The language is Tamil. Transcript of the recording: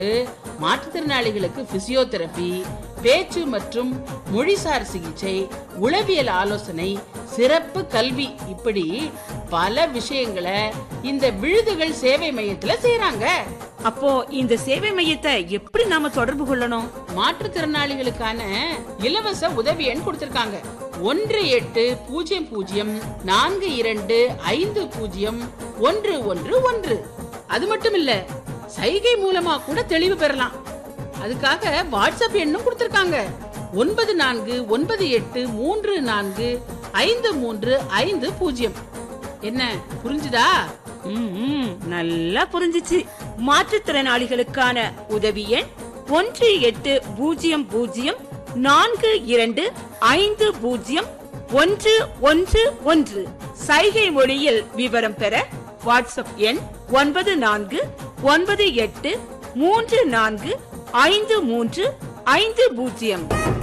மாற்றுத்திறனாளிகளுக்கு பிசியோதெரபி பேச்சு மற்றும் மொழிசார் சிகிச்சை உளவியல் ஆலோசனை சிறப்பு கல்வி இப்படி பல விஷயங்களை இந்த விழுதுகள் சேவை மையத்துல செய்றாங்க அப்போ இந்த சேவை மையத்தை எப்படி நாம தொடர்பு கொள்ளணும் மாற்றுத்திறனாளிகளுக்கான இலவச உதவி எண் கொடுத்திருக்காங்க ஒன்று எட்டு பூஜ்ஜியம் பூஜ்ஜியம் நான்கு இரண்டு ஐந்து பூஜ்ஜியம் ஒன்று ஒன்று ஒன்று அது மட்டும் இல்ல சைகை மூலமா கூட தெளிவு பெறலாம் அதுக்காக வாட்ஸ்அப் எண்ணும் கொடுத்திருக்காங்க ஒன்பது நான்கு ஒன்பது எட்டு மூன்று நான்கு ஐந்து மூன்று ஐந்து பூஜ்ஜியம் என்ன புரிஞ்சுதா ம், ம், நல்லா புரிஞ்சுச்சு மாற்றுத்திறனாளிகளுக்கான உதவி எண் ஒன்று எட்டு பூஜ்ஜியம் பூஜ்ஜியம் நான்கு இரண்டு ஐந்து பூஜ்ஜியம் ஒன்று ஒன்று ஒன்று சைகை மொழியில் விவரம் பெற வாட்ஸ்அப் எண் ஒன்பது நான்கு ஒன்பது எட்டு மூன்று நான்கு ஐந்து மூன்று ஐந்து பூஜ்ஜியம்